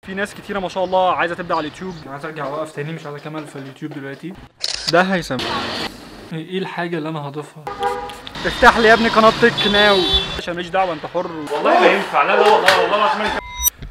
في ناس كتيره ما شاء الله عايزه تبدا على اليوتيوب عايز ارجع اوقف تاني مش عايز اكمل في اليوتيوب دلوقتي ده هيثم ايه الحاجه اللي انا هضيفها افتح لي يا ابني قناه تك ناو عشان ماليش دعوه انت حر والله ما ينفع لا لا والله والله العظيم ما ينفع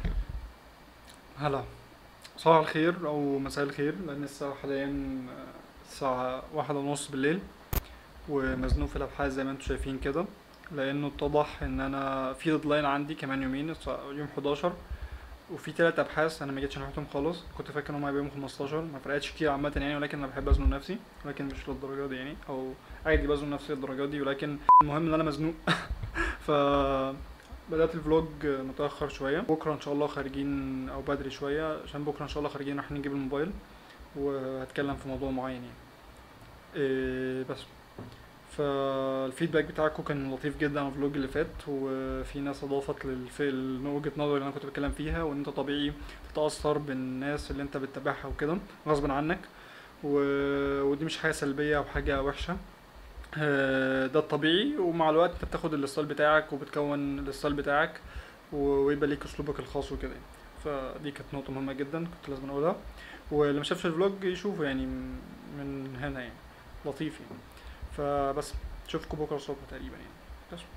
هلا صباح الخير او مساء الخير لان الساعه حاليا الساعه واحدة ونص بالليل ومزنوق في الابحاث زي ما انتم شايفين كده لانه اتضح ان انا في ديدلاين عندي كمان يومين الساعة- يوم 11 وفي تلات ابحاث انا ما جيتش ناحيتهم خالص كنت فاكر ان هم هيبقوا يوم 15 ما فرقتش كتير عامه يعني ولكن انا بحب ازنق نفسي ولكن مش للدرجه دي يعني او عادي بزنق نفسي للدرجه دي ولكن المهم ان انا مزنوق ف بدأت الفلوج متأخر شوية بكرة إن شاء الله خارجين أو بدري شوية عشان بكرة إن شاء الله خارجين رايحين نجيب الموبايل وهتكلم في موضوع معين يعني إيه بس فالفيدباك بتاعكم كان لطيف جدا على الفلوج اللي فات وفي ناس اضافت للف... وجهة نظر اللي انا كنت بتكلم فيها وان انت طبيعي تتأثر بالناس اللي انت بتتابعها وكده غصب عنك و... ودي مش حاجة سلبية او حاجة وحشة آه، ده الطبيعي ومع الوقت انت بتاخد الستايل بتاعك وبتكون الستايل بتاعك و- ويبقى ليك اسلوبك الخاص وكده يعني. فدي كانت نقطة مهمة جدا كنت لازم اقولها واللي ما شافش الفلوج يشوفه يعني م- من هنا يعني لطيف يعني فبس اشوفكم بكره الصبح تقريبا يعني بس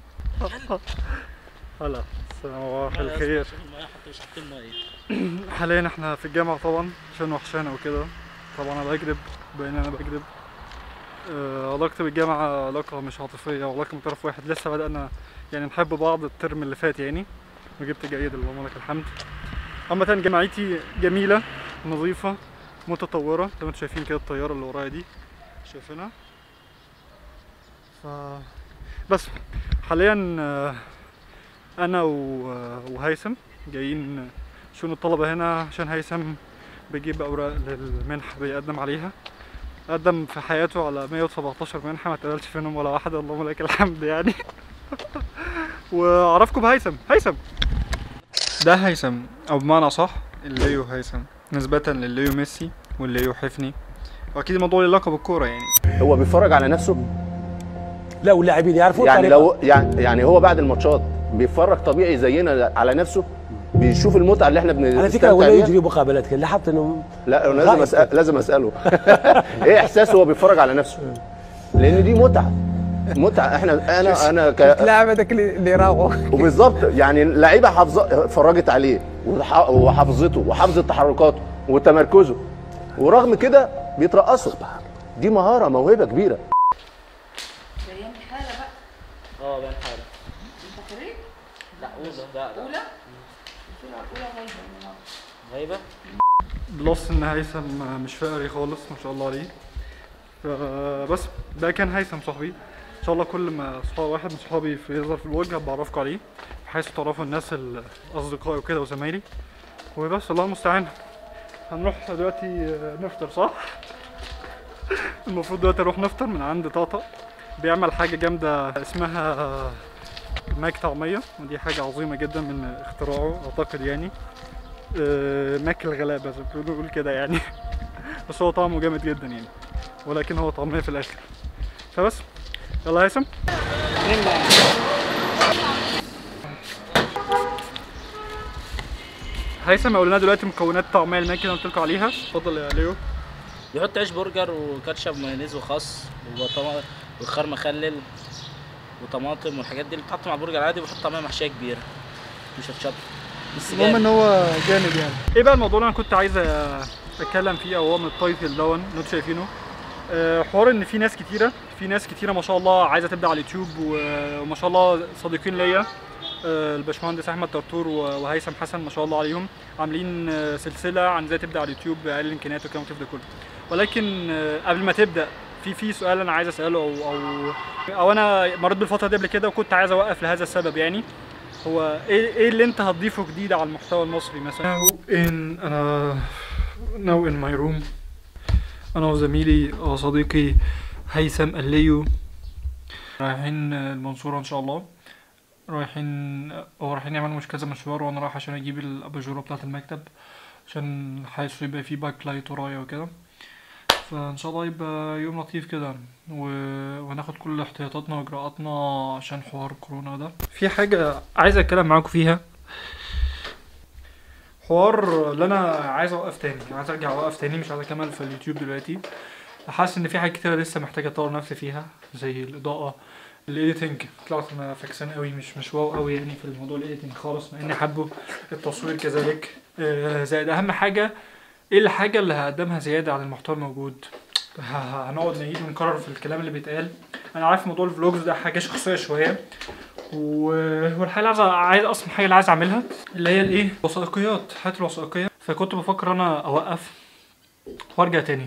هلا صباح الخير حتى مش حاطين ميه حاليا احنا في الجامعة طبعا عشان وحشانا وكده طبعا انا بكذب باين انا بكذب آه، علاقتي بالجامعة علاقة مش عاطفية علاقة من طرف واحد لسه بدأنا يعني نحب بعض الترم اللي فات يعني وجبت جيد اللهم لك الحمد عامة جامعتي جميلة نظيفة متطورة زي ما انتم شايفين كده الطيارة اللي ورايا دي شايفينها ف بس حاليا آه، انا و- آه، وهيثم جايين شؤون الطلبة هنا عشان هيثم بيجيب أوراق للمنحة بيقدم عليها قدم في حياته على 117 منحة ما اتقبلش فيهم ولا واحدة اللهم لك الحمد يعني وأعرفكم بهيثم هيثم ده هيثم أو بمعنى صح الليو هيثم نسبة لليو ميسي والليو حفني وأكيد الموضوع له علاقة بالكورة يعني هو بيتفرج على نفسه لا واللاعبين يعرفون يعني طريقة. لو يعني يعني هو بعد الماتشات بيتفرج طبيعي زينا على نفسه بيشوف المتعه اللي احنا على فكره بنستمتع ولا بيها يجري مقابلات كده لاحظت انه لا أنا لازم خائف. أسأل لازم اساله ايه احساسه وهو بيتفرج على نفسه لان دي متعه متعه احنا انا انا ك... لاعبتك اللي اللي يراوغ وبالظبط يعني اللعيبه حافظه اتفرجت عليه وح- وحافظته وحافظت تحركاته وتمركزه ورغم كده بيترقصوا دي مهاره موهبه كبيره ايام حاله بقى اه بقى حاله انت خريج لا اولى لا لا اولى الفرقه الاولى غايبه النهارده غايبه بلس ان هيثم مش فقري خالص ما شاء الله عليه فبس ده كان هيثم صاحبي ان شاء الله كل ما صحاب واحد من صحابي في يظهر في الوجه بعرفكم عليه بحيث تعرفوا الناس ال- اصدقائي وكده وزمايلي وبس الله المستعان هنروح دلوقتي نفطر صح المفروض دلوقتي نروح نفطر من عند طاطا بيعمل حاجه جامده اسمها ماك طعميه ودي حاجه عظيمه جدا من اختراعه اعتقد يعني آه، ماك الغلابة زي ما بنقول كده يعني بس هو طعمه جامد جدا يعني ولكن هو طعمية في الآخر فبس يلا هيثم هيثم قول لنا دلوقتي مكونات طعمية الماك اللي أنا قلت لكم عليها اتفضل يا ليو بيحط عيش برجر وكاتشب ومايونيز وخس وطما- وخيار مخلل وطماطم والحاجات دي اللي بتتحط مع البرجر عادي وبيحط طعميه محشيه كبيره مش هتشط بس المهم ان جامد هو جامد يعني ايه بقى الموضوع اللي انا كنت عايز اتكلم فيه او هو من التايتل دون اللي انتوا شايفينه آه، حوار ان في ناس كتيره في ناس كتيره ما شاء الله عايزه تبدا على اليوتيوب و- وما شاء الله صديقين ليا آه، الباشمهندس احمد طرطور و- وهيثم حسن ما شاء الله عليهم عاملين آه، سلسله عن ازاي تبدا على اليوتيوب باقل الامكانيات والكلام ده كله ولكن آه، قبل ما تبدا في في سؤال انا عايز اساله او او او انا مريت بالفتره دي قبل كده وكنت عايز اوقف لهذا السبب يعني هو ايه ايه اللي انت هتضيفه جديد على المحتوى المصري مثلا now in انا now in my room انا وزميلي وصديقي هيثم الليو رايحين المنصورة ان شاء الله رايحين هو رايحين يعملوا مش كذا مشوار وانا رايح عشان اجيب الاباجوره بتاعة المكتب عشان حاسس يبقى فيه باك لايت ورايا وكده فان شاء الله يبقى يوم لطيف كده و... وناخد كل احتياطاتنا واجراءاتنا عشان حوار كورونا ده في حاجة عايز اتكلم معاكم فيها حوار اللي انا عايز اوقف تاني عايز ارجع اوقف تاني مش عايز اكمل في اليوتيوب دلوقتي حاسس ان في حاجات كتيره لسه محتاجه اطور نفسي فيها زي الاضاءه الايديتنج طلعت انا فاكسان قوي مش مش واو قوي يعني في الموضوع الايديتنج خالص مع اني حابه التصوير كذلك آه، زائد اهم حاجه ايه الحاجه اللي هقدمها زياده عن المحتوى الموجود ه- ه- هنقعد نعيد ونكرر في الكلام اللي بيتقال انا عارف موضوع الفلوجز ده حاجه شخصيه شويه و- والحاجه اللي عايز عايز اصلا الحاجه اللي عايز اعملها اللي هي الايه وثائقيات حياه الوثائقيه فكنت بفكر انا اوقف وارجع تاني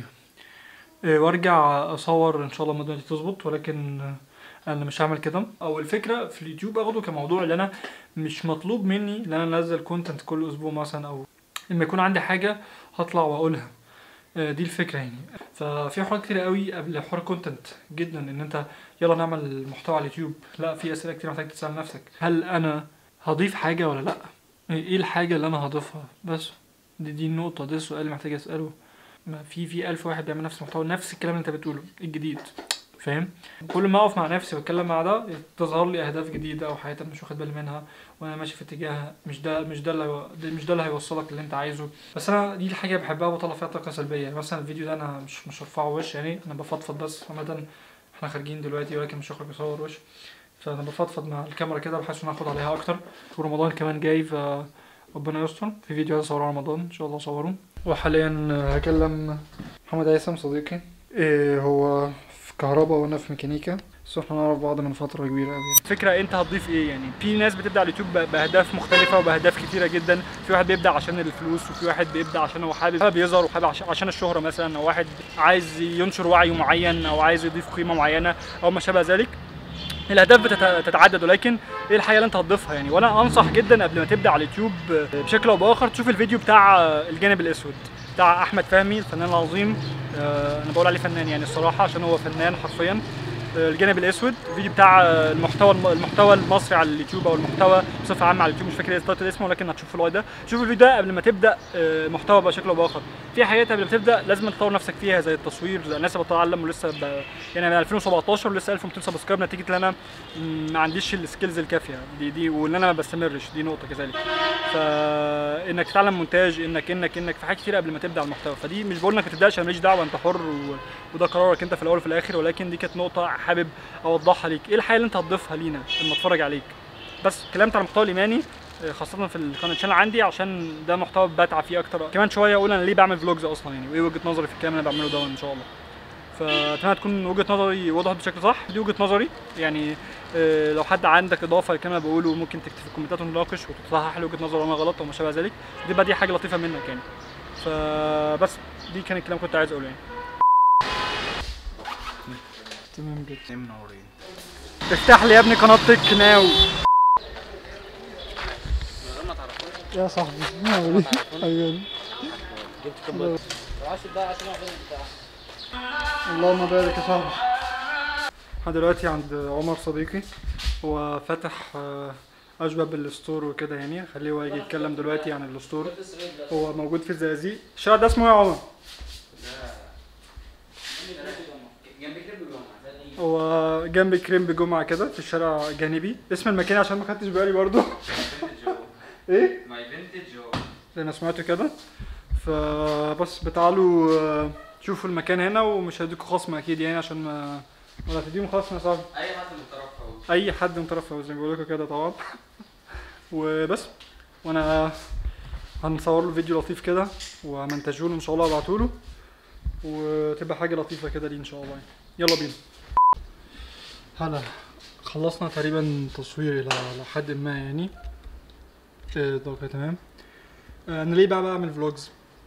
إيه، وارجع اصور ان شاء الله الموضوع دي تظبط ولكن آه، انا مش هعمل كده او الفكره في اليوتيوب اخده كموضوع اللي انا مش مطلوب مني ان انا انزل كونتنت كل اسبوع مثلا او لما يكون عندي حاجه هطلع واقولها آه، دي الفكره يعني ففي حوار كتير قوي قبل حوار كونتنت جدا ان انت يلا نعمل محتوى على اليوتيوب لا في اسئله كتير محتاج تسال نفسك هل انا هضيف حاجه ولا لا ايه الحاجه اللي انا هضيفها بس دي دي النقطه ده السؤال اللي محتاج اساله ما في في ألف واحد بيعمل نفس المحتوى نفس الكلام اللي انت بتقوله الجديد فاهم كل ما اقف مع نفسي واتكلم مع ده تظهر لي اهداف جديده او حاجات أنا مش واخد بالي منها وانا ماشي في اتجاه مش ده مش ده اللي هو- ده مش ده اللي هيوصلك اللي انت عايزه بس انا دي الحاجه بحبها وبطلع فيها طاقه سلبيه يعني مثلا الفيديو ده انا مش مش هرفعه وش يعني انا بفضفض بس عامه احنا خارجين دلوقتي ولكن مش هخرج اصور وش فانا بفضفض مع الكاميرا كده بحيث ان أنا اخد عليها اكتر ورمضان كمان جاي ف ربنا يستر في فيديو عايز اصوره رمضان ان شاء الله اصوره وحاليا هكلم محمد هيثم صديقي إيه هو في كهرباء وانا في ميكانيكا بس احنا نعرف بعض من فتره كبيره قوي فكره انت هتضيف ايه يعني في ناس بتبدا على اليوتيوب ب- باهداف مختلفه وباهداف كتيره جدا في واحد بيبدا عشان الفلوس وفي واحد بيبدا عشان هو حابب حابب يظهر وحابب عش- عشان الشهره مثلا او واحد عايز ينشر وعي معين او عايز يضيف قيمه معينه او ما شابه ذلك الاهداف بتت- تتعدد ولكن ايه الحاجه اللي انت هتضيفها يعني وانا انصح جدا قبل ما تبدا على اليوتيوب بشكل او باخر تشوف الفيديو بتاع الجانب الاسود بتاع احمد فهمي الفنان العظيم آه، انا بقول عليه فنان يعني الصراحه عشان هو فنان حرفيا آه، الجانب الاسود الفيديو بتاع آه، المحتوى الم- المحتوى المصري على اليوتيوب او المحتوى بصفه عامه على اليوتيوب مش فاكر ايه التايتل اسمه ولكن هتشوف الوقت ده شوف الفيديو ده قبل ما تبدا آه، محتوى بشكل او باخر في حاجات قبل ما تبدا لازم تطور نفسك فيها زي التصوير زي الناس بتتعلم ولسه ب... يعني من 2017 ولسه 1200 سبسكرايب نتيجه ان انا م- ما عنديش السكيلز الكافيه دي دي وان انا ما بستمرش دي نقطه كذلك فانك تتعلم مونتاج انك انك انك في حاجات كتير قبل ما تبدا على المحتوى فدي مش بقول انك ما تبداش انا ماليش دعوه انت حر و... وده قرارك انت في الاول وفي الاخر ولكن دي كانت نقطه حابب اوضحها ليك ايه الحاجه اللي انت هتضيفها لينا لما اتفرج عليك بس اتكلمت عن المحتوى الايماني آه، خاصة في القناة شانل عندي عشان ده محتوى بتعب فيه أكتر كمان شوية أقول أنا ليه بعمل فلوجز أصلا يعني وإيه وجهة نظري في الكلام اللي أنا بعمله ده إن شاء الله فأتمنى تكون وجهة نظري وضحت بشكل صح دي وجهة نظري يعني آه، لو حد عندك إضافة للكلام اللي بقوله ممكن تكتب في الكومنتات ونناقش وتصحح لي وجهة نظر وأنا غلط أو ما شابه ذلك دي بقى دي حاجة لطيفة منك يعني فبس دي كان الكلام كنت عايز أقوله يعني تمام جدا منورين افتح لي يا ابني قناة تك ناو يا صاحبي نعمل ايه؟ ايوه جبت كام بيضة؟ عشان ده عشان اعمل بتاع اللهم بارك يا صاحبي احنا دلوقتي عند عمر صديقي هو فاتح آه، اشبه بالستور وكده يعني خليه هو يجي يتكلم دلوقتي عن الستور هو موجود في الزقازيق الشارع ده اسمه ايه يا عمر؟ هو جنب كريم بجمعة كده في الشارع جانبي اسم المكان عشان ما خدتش بالي برضو ايه؟ ماي فينتج زي ما سمعتوا كده فبس بتعالوا آه، شوفوا المكان هنا ومش هيديكوا خصم اكيد يعني عشان ما ولا هتديهم خصم يا صاحبي اي حد من طرف فوز اي حد من طرف زي ما بيقولوا لكم كده طبعا وبس وانا هنصور له فيديو لطيف كده وهمنتجه له ان شاء الله وابعته له وتبقى حاجه لطيفه كده ليه ان شاء الله يعني. يلا بينا هلا خلصنا تقريبا تصوير الى لحد ما يعني إيه، ده كده تمام آه، انا ليه بقى بعمل فلوجز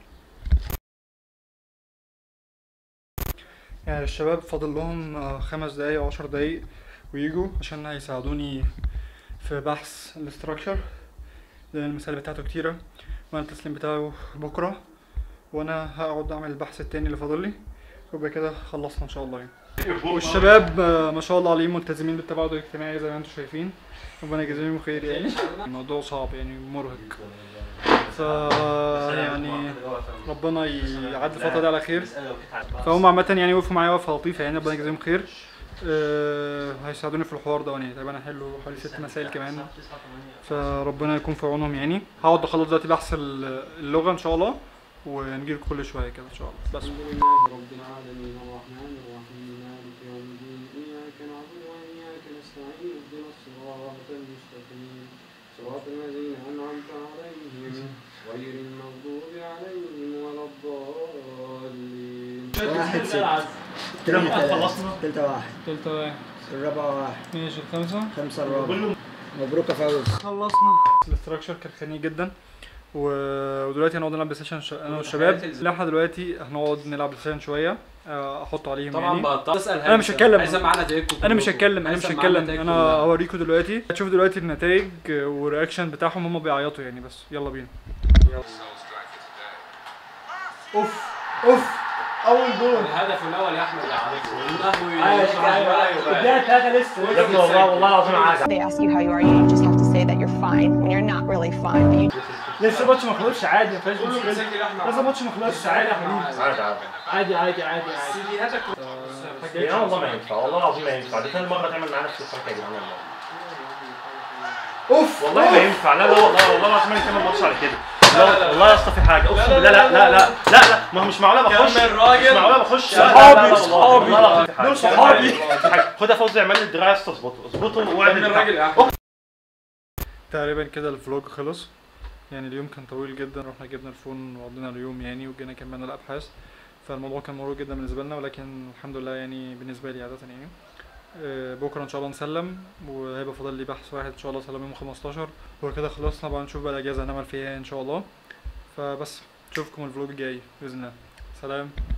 يعني الشباب فاضل لهم آه، خمس دقايق او عشر دقايق ويجوا عشان هيساعدوني في بحث الاستراكشر لان المسائل بتاعته كتيرة وانا التسليم بتاعه بكرة وانا هقعد اعمل البحث التاني اللي فاضل لي ويبقى كده خلصنا ان شاء الله يعني والشباب آه، ما شاء الله عليهم ملتزمين بالتباعد الاجتماعي زي ما انتم شايفين ربنا يجازيهم خير يعني الموضوع صعب يعني مرهق ف يعني ربنا يعدي الفترة دي على خير فهم عامة يعني وقفوا معايا وقفة لطيفة يعني ربنا يجازيهم خير آه، هيساعدوني في الحوار ده يعني تقريبا هحلوا حوالي ست مسائل كمان فربنا يكون في عونهم يعني هقعد اخلص دلوقتي بحث ال- اللغه ان شاء الله ونجيلكم كل شويه كده ان شاء الله بس الحمد لله رب العالمين الرحمن الرحيم مالك يوم الدين إياك نعبد وإياك نستعين اهدنا الصراط المستقيم صراط الذين أنعمت عليهم غير المغضوب عليهم ولا الضالين واحد ست تلتة خلصنا تلتة واحد تالتة واحد الرابعة واحد ماشي الخامسة خمسة الرابعة مبروك يا فوز خلصنا الاستراكشر كان خنيق جدا و- ودلوقتي هنقعد نلعب بلاي ستيشن ش- انا والشباب لا احنا دلوقتي هنقعد نلعب بلاي ستيشن شويه آه، احط عليهم طبعا يعني بقى تسال أنا مش هتكلم. عايز معانا تاكل انا مش هتكلم انا مش هتكلم انا هوريكم دلوقتي هتشوفوا دلوقتي النتائج والرياكشن بتاعهم هم بيعيطوا يعني بس يلا بينا اوف اوف اول جول الهدف الاول يا احمد يا عارفه يا ابني والله والله العظيم عايز They ask you how you are, you just have to say that you're fine when you're not really fine. But you لسه الماتش ما خلصش عادي ما فيهاش مشكله لسه الماتش ما خلصش عادي يا حبيبي عايز عايز عادي عادي عادي عادي سيديهاتك يا جدعان والله ما ينفع والله العظيم ما ينفع دي ثاني مرة تعمل معانا نفس الحركة يا جدعان والله اوف والله ما ينفع لا لا والله والله العظيم ما نكمل ماتش على كده لا والله يا اسطى في حاجة اقسم بالله لا لا لا لا لا ما هو مش معقولة بخش كمل راجل. مش معقولة بخش صحابي، صحابي. دول صحابي خد يا فوزي اعمل لي الدراع يا اسطى اظبطه اظبطه واعمل كمل الدراع. راجل يا احمد تقريبا كده الفلوج خلص يعني اليوم كان طويل جدا رحنا جبنا الفون وقضينا اليوم يعني وجينا كملنا الابحاث فالموضوع كان مرهق جدا بالنسبه لنا ولكن الحمد لله يعني بالنسبه لي عاده يعني آه، بكره ان شاء الله نسلم وهيبقى فاضل لي بحث واحد ان شاء الله سلام يوم 15 وكده خلصنا بقى نشوف بقى الاجازه هنعمل فيها ايه ان شاء الله فبس نشوفكم الفلوج الجاي باذن الله سلام